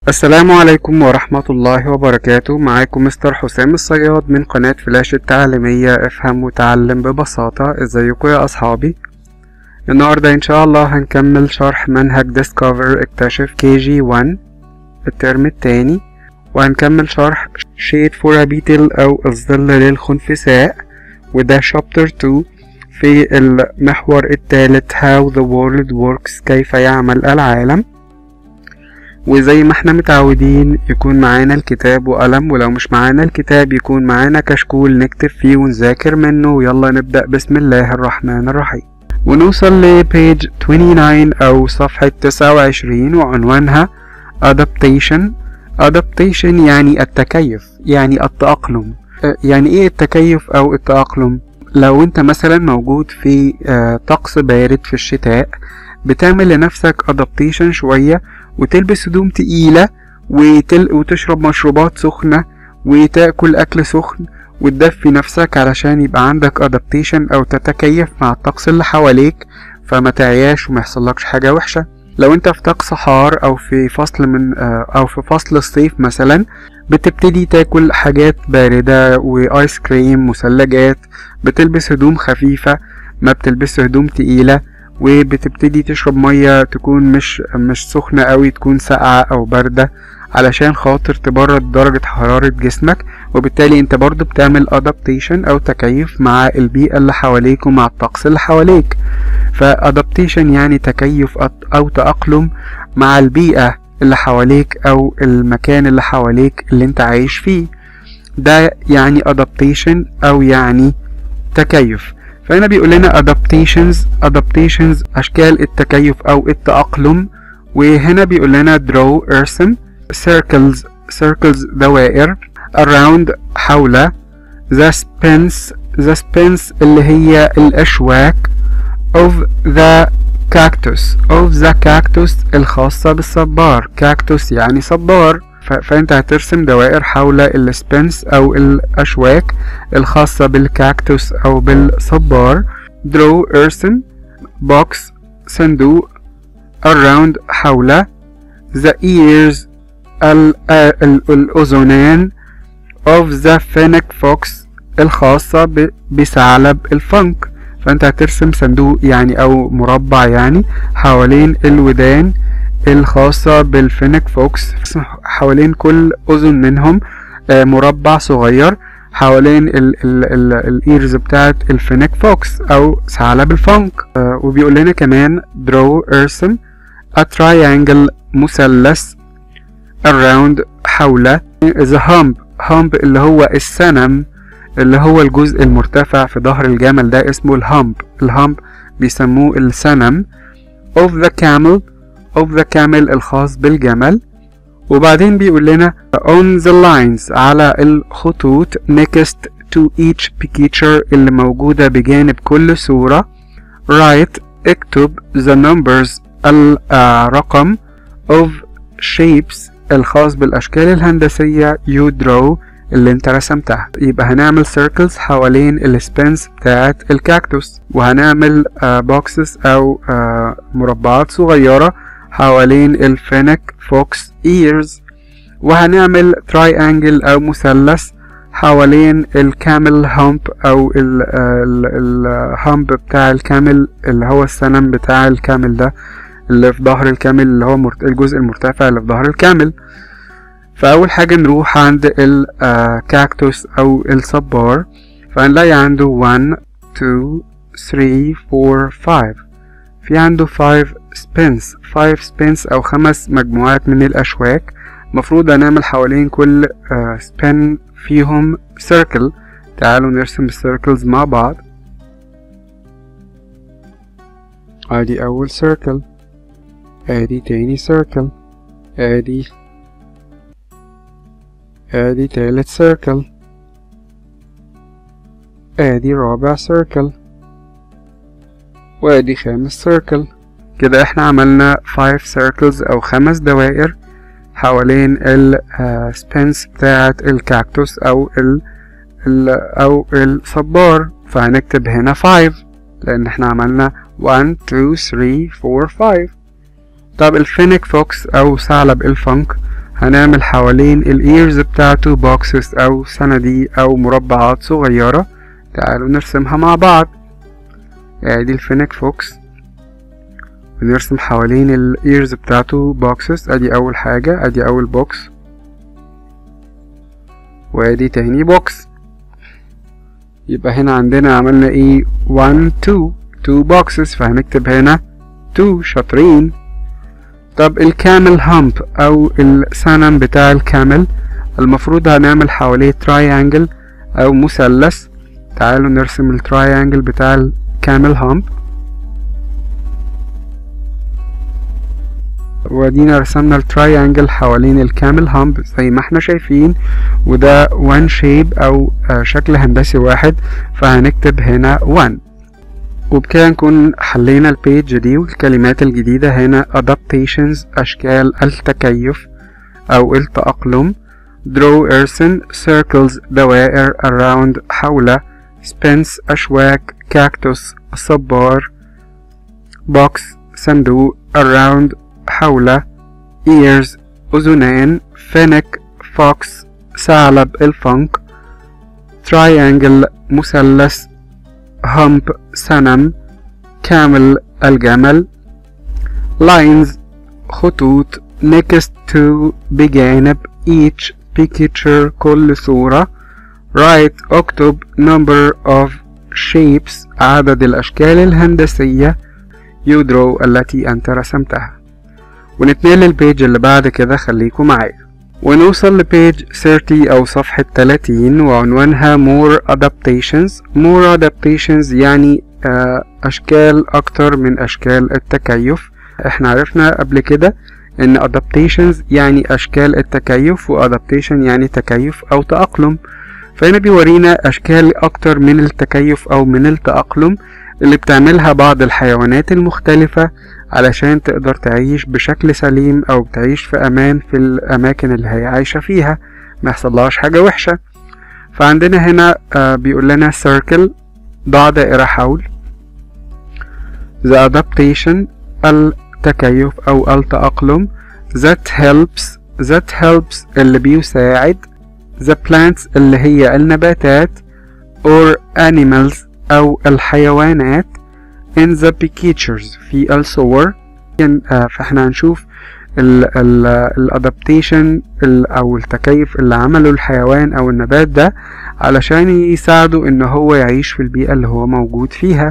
السلام عليكم ورحمة الله وبركاته معاكم مستر حسام الصياد من قناة فلاش التعليمية افهم وتعلم ببساطة ازيكم يا اصحابي النهاردة ان شاء الله هنكمل شرح منهج Discover اكتشف كي جي 1 الترم التاني وهنكمل شرح Shade for a Beetle او الظل للخنفساء وده شابتر 2 في المحور الثالث How the World Works كيف يعمل العالم وزي ما احنا متعودين يكون معانا الكتاب وقلم ولو مش معانا الكتاب يكون معانا كشكول نكتب فيه ونذاكر منه ويلا نبدأ بسم الله الرحمن الرحيم ونوصل لبيج 29 أو صفحة 29 وعنوانها Adaptation Adaptation يعني التكيف يعني التأقلم اه يعني ايه التكيف أو التأقلم لو انت مثلا موجود في اه طقس بارد في الشتاء بتعمل لنفسك adaptation شوية وتلبس هدوم تقيلة وتل... وتشرب مشروبات سخنة وتاكل أكل سخن وتدفي نفسك علشان يبقى عندك adaptation أو تتكيف مع الطقس اللي حواليك فما تعياش وما يحصلكش حاجة وحشة لو انت في طقس حار أو في فصل من أو في فصل الصيف مثلا بتبتدي تاكل حاجات باردة وآيس كريم مثلجات بتلبس هدوم خفيفة ما بتلبس هدوم تقيلة وبتبتدي تشرب مية تكون مش مش سخنة قوي تكون ساقعة او باردة علشان خاطر تبرد درجة حرارة جسمك وبالتالي انت برضو بتعمل adaptation او تكيف مع البيئة اللي حواليك ومع الطقس اللي حواليك فadaptation يعني تكيف او تأقلم مع البيئة اللي حواليك او المكان اللي حواليك اللي انت عايش فيه ده يعني adaptation او يعني تكيف فهنا بيقول لنا adaptations adaptations أشكال التكيف أو التأقلم وهنا بيقول لنا draw ارسم circles circles دوائر around حول the spins the spins اللي هي الأشواك of the cactus of the cactus الخاصة بالصبار cactus يعني صبار فانت هترسم دوائر حول السبنس او الاشواك الخاصة بالكاكتوس او بالصبار draw ارسم box صندوق around حول the ears ال ال الاذنان of the fennec fox الخاصة بثعلب الفنك فانت هترسم صندوق يعني او مربع يعني حوالين الودان الخاصة بالفينيك فوكس حوالين كل أذن منهم مربع صغير حوالين الإيرز بتاعت الفينيك فوكس أو ثعلب الفنك وبيقول لنا كمان draw ارسم a triangle مثلث around حول the hump hump اللي هو السنم اللي هو الجزء المرتفع في ظهر الجمل ده اسمه الهامب الهامب بيسموه السنم of the camel of the camel الخاص بالجمل وبعدين بيقول لنا on the lines على الخطوط next to each picture اللي موجودة بجانب كل صورة write اكتب the numbers الرقم of shapes الخاص بالأشكال الهندسية you draw اللي انت رسمتها يبقى هنعمل circles حوالين السبنس بتاعت الكاكتوس وهنعمل بوكسز او مربعات صغيرة حوالين الفينك فوكس ايرز وهنعمل تراينجل او مثلث حوالين الكامل هامب او الهامب بتاع الكامل اللي هو السنم بتاع الكامل ده اللي في ظهر الكامل اللي هو الجزء المرتفع اللي في ظهر الكامل فأول حاجة نروح عند الكاكتوس أو الصبار فهنلاقي عنده 1 2 3 4 5 في عنده 5 سبينس 5 سبينس أو خمس مجموعات من الأشواك مفروض هنعمل حوالين كل سبين فيهم سيركل تعالوا نرسم السيركلز مع بعض ادي أول سيركل ادي تاني سيركل ادي ادي تالت سيركل ادي رابع سيركل وادي خامس سيركل كده احنا عملنا 5 سيركلز او خمس دوائر حوالين السبنس بتاعة الكاكتوس او ال, ال او الصبار فهنكتب هنا 5 لان احنا عملنا 1 2 3 4 5 طب الفينيك فوكس او ثعلب الفنك هنعمل حوالين الايرز بتاعته بوكسز او صناديق او مربعات صغيرة تعالوا نرسمها مع بعض ادي الفينيك فوكس ونرسم حوالين الايرز بتاعته بوكسز ادي اول حاجة ادي اول بوكس وادي تاني بوكس يبقى هنا عندنا عملنا ايه 1 2 2 بوكسز فهنكتب هنا 2 شاطرين طب الكامل هامب او السنم بتاع الكامل المفروض هنعمل حواليه تراينجل او مثلث تعالوا نرسم التراينجل بتاع الكامل هامب وادينا رسمنا التراينجل حوالين الكامل هامب زي ما احنا شايفين وده وان شيب او شكل هندسي واحد فهنكتب هنا 1 وبكده نكون حلينا البيج دي والكلمات الجديدة هنا adaptations أشكال التكيف أو التأقلم draw ارسم circles دوائر around حول spins أشواك cactus صبار box صندوق around حول ears أذنان فينك fox ثعلب الفنك triangle مثلث hump سنم كامل الجمل lines خطوط next to بجانب each picture كل صورة write اكتب number of shapes عدد الأشكال الهندسية you draw التي أنت رسمتها ونتنقل للبيج اللي بعد كده خليكم معايا ونوصل لبيج 30 أو صفحة 30 وعنوانها more adaptations more adaptations يعني أشكال أكتر من أشكال التكيف احنا عرفنا قبل كده ان adaptations يعني أشكال التكيف و adaptation يعني تكيف أو تأقلم فهنا بيورينا أشكال أكتر من التكيف أو من التأقلم اللي بتعملها بعض الحيوانات المختلفة علشان تقدر تعيش بشكل سليم أو بتعيش في أمان في الأماكن اللي هي عايشة فيها ما يحصلهاش حاجة وحشة فعندنا هنا بيقول لنا circle ضع دائرة حول the adaptation التكيف أو التأقلم that helps that helps اللي بيساعد the plants اللي هي النباتات or animals أو الحيوانات in the pictures في الصور فاحنا هنشوف الادابتيشن او التكيف اللي عمله الحيوان او النبات ده علشان يساعده ان هو يعيش في البيئة اللي هو موجود فيها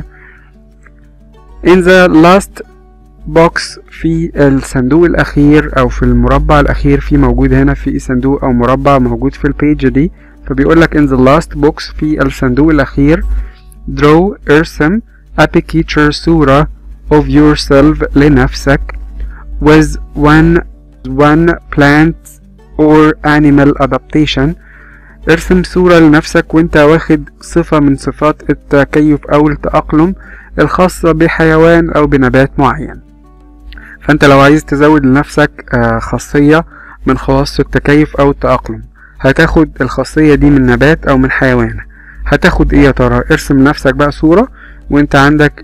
in the last box في الصندوق الاخير او في المربع الاخير في موجود هنا في صندوق او مربع موجود في البيج دي فبيقول لك in the last box في الصندوق الاخير draw ارسم a picture صورة of yourself لنفسك with one one plant or animal adaptation ارسم صورة لنفسك وانت واخد صفة من صفات التكيف او التأقلم الخاصة بحيوان او بنبات معين فانت لو عايز تزود لنفسك خاصية من خواص التكيف او التأقلم هتاخد الخاصية دي من نبات او من حيوان هتاخد ايه يا ترى ارسم لنفسك بقى صورة وانت عندك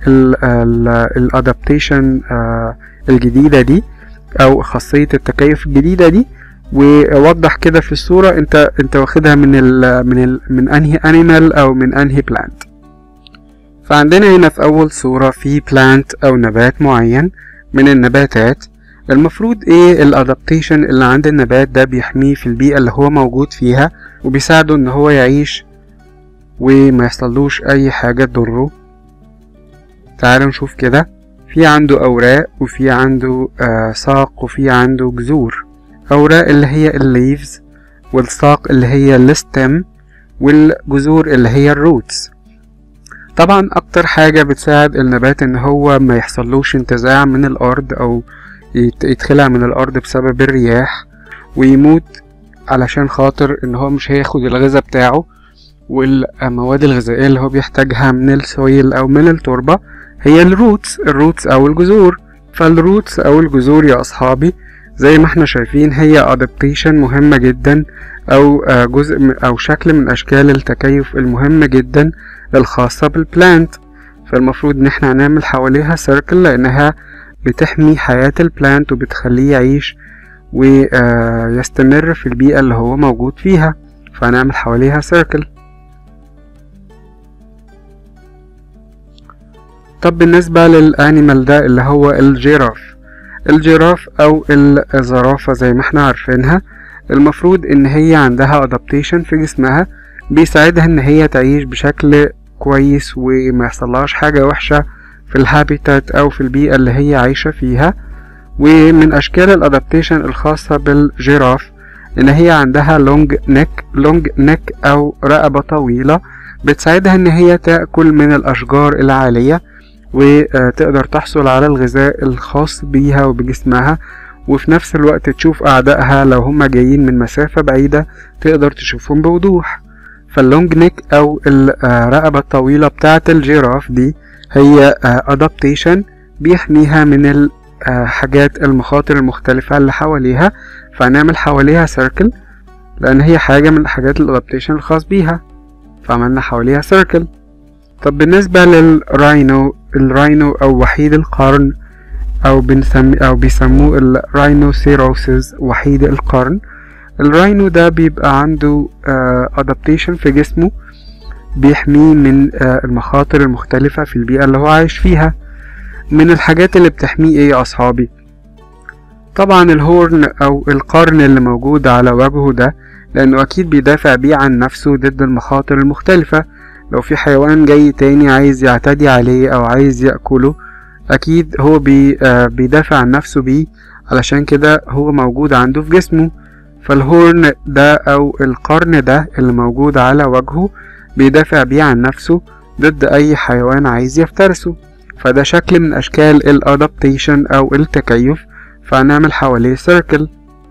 الادابتيشن الجديدة دي او خاصية التكيف الجديدة دي ووضح كده في الصورة انت انت واخدها من ال من ال من انهي انيمال او من انهي بلانت فعندنا هنا في اول صورة في بلانت او نبات معين من النباتات المفروض ايه الادابتيشن اللي عند النبات ده بيحميه في البيئة اللي هو موجود فيها وبيساعده ان هو يعيش وما يحصلوش اي حاجة تضره تعالوا نشوف كده في عنده اوراق وفي عنده آه ساق وفي عنده جذور اوراق اللي هي الليفز والساق اللي هي الستم والجذور اللي هي الروتس طبعا اكتر حاجة بتساعد النبات ان هو ما يحصلوش انتزاع من الارض او يتخلع من الارض بسبب الرياح ويموت علشان خاطر ان هو مش هياخد الغذاء بتاعه والمواد الغذائية اللي هو بيحتاجها من السويل او من التربة هي الروتس الروتس او الجذور فالروتس او الجذور يا اصحابي زي ما احنا شايفين هي adaptation مهمة جدا او جزء او شكل من اشكال التكيف المهمة جدا الخاصة بالبلانت فالمفروض ان احنا هنعمل حواليها سيركل لانها بتحمي حياة البلانت وبتخليه يعيش ويستمر في البيئة اللي هو موجود فيها فهنعمل حواليها سيركل طب بالنسبة للانيمال ده اللي هو الجيراف الجيراف او الزرافة زي ما احنا عارفينها المفروض ان هي عندها adaptation في جسمها بيساعدها ان هي تعيش بشكل كويس وما يحصلهاش حاجة وحشة في الهابيتات او في البيئة اللي هي عايشة فيها ومن اشكال الادابتيشن الخاصة بالجيراف ان هي عندها لونج نيك لونج نيك او رقبة طويلة بتساعدها ان هي تأكل من الاشجار العالية وتقدر تحصل على الغذاء الخاص بيها وبجسمها وفي نفس الوقت تشوف أعدائها لو هما جايين من مسافة بعيدة تقدر تشوفهم بوضوح فاللونج نيك أو الرقبة الطويلة بتاعة الجيراف دي هي أدابتيشن بيحميها من الحاجات المخاطر المختلفة اللي حواليها فهنعمل حواليها سيركل لأن هي حاجة من الحاجات الأدابتيشن الخاص بيها فعملنا حواليها سيركل طب بالنسبة للراينو الراينو أو وحيد القرن أو بنسمي أو بيسموه الراينوسيروسز وحيد القرن الراينو ده بيبقى عنده أدابتيشن في جسمه بيحميه من المخاطر المختلفة في البيئة اللي هو عايش فيها من الحاجات اللي بتحميه ايه يا أصحابي طبعا الهورن أو القرن اللي موجود على وجهه ده لأنه أكيد بيدافع بيه عن نفسه ضد المخاطر المختلفة لو في حيوان جاي تاني عايز يعتدي عليه أو عايز يأكله أكيد هو بي آه بيدافع عن نفسه بيه علشان كده هو موجود عنده في جسمه فالهورن ده أو القرن ده اللي موجود على وجهه بيدافع بيه عن نفسه ضد أي حيوان عايز يفترسه فده شكل من أشكال الأدابتيشن أو التكيف فهنعمل حواليه سيركل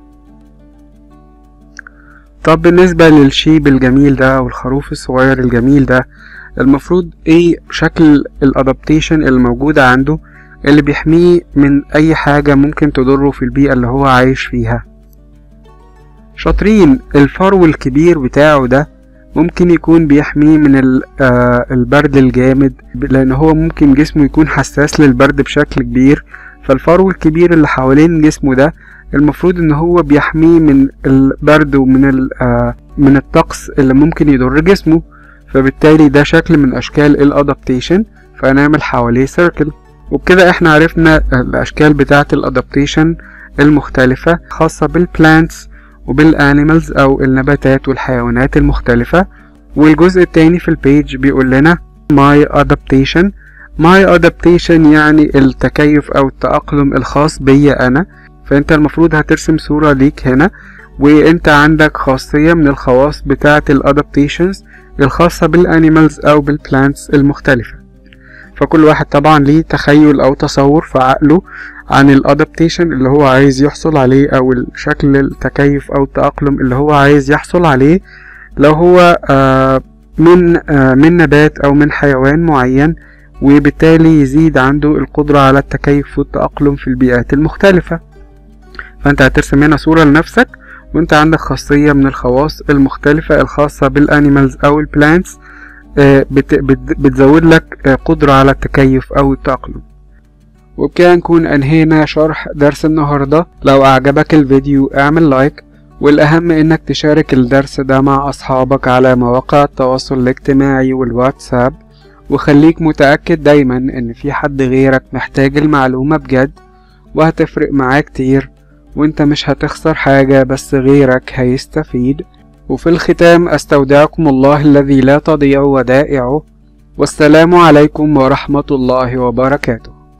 طب بالنسبة للشيب الجميل ده أو الخروف الصغير الجميل ده المفروض ايه شكل الادابتيشن الموجودة عنده اللي بيحميه من اي حاجة ممكن تضره في البيئة اللي هو عايش فيها شاطرين الفرو الكبير بتاعه ده ممكن يكون بيحميه من البرد الجامد لان هو ممكن جسمه يكون حساس للبرد بشكل كبير فالفرو الكبير اللي حوالين جسمه ده المفروض ان هو بيحميه من البرد ومن من الطقس اللي ممكن يضر جسمه فبالتالي ده شكل من اشكال الادابتيشن فهنعمل حواليه سيركل وبكده احنا عرفنا الاشكال بتاعه الادابتيشن المختلفة خاصة بالبلانتس وبالانيمالز او النباتات والحيوانات المختلفة والجزء التاني في البيج بيقول لنا my adaptation my adaptation يعني التكيف او التأقلم الخاص بيا انا فانت المفروض هترسم صورة ليك هنا وانت عندك خاصية من الخواص بتاعة الادابتيشنز الخاصة بالانيمالز او بالبلانتس المختلفة فكل واحد طبعا ليه تخيل او تصور في عقله عن الادابتيشن اللي هو عايز يحصل عليه او الشكل التكيف او التأقلم اللي هو عايز يحصل عليه لو هو من من نبات او من حيوان معين وبالتالي يزيد عنده القدرة على التكيف والتأقلم في البيئات المختلفة فانت هترسم هنا صورة لنفسك وانت عندك خاصية من الخواص المختلفة الخاصة بالانيمالز او البلانتس بتزود لك قدرة على التكيف او التأقلم وبكده نكون انهينا شرح درس النهاردة لو اعجبك الفيديو اعمل لايك والاهم انك تشارك الدرس ده مع اصحابك على مواقع التواصل الاجتماعي والواتساب وخليك متأكد دايما ان في حد غيرك محتاج المعلومة بجد وهتفرق معاه كتير وانت مش هتخسر حاجة بس غيرك هيستفيد وفي الختام استودعكم الله الذي لا تضيع ودائعه والسلام عليكم ورحمة الله وبركاته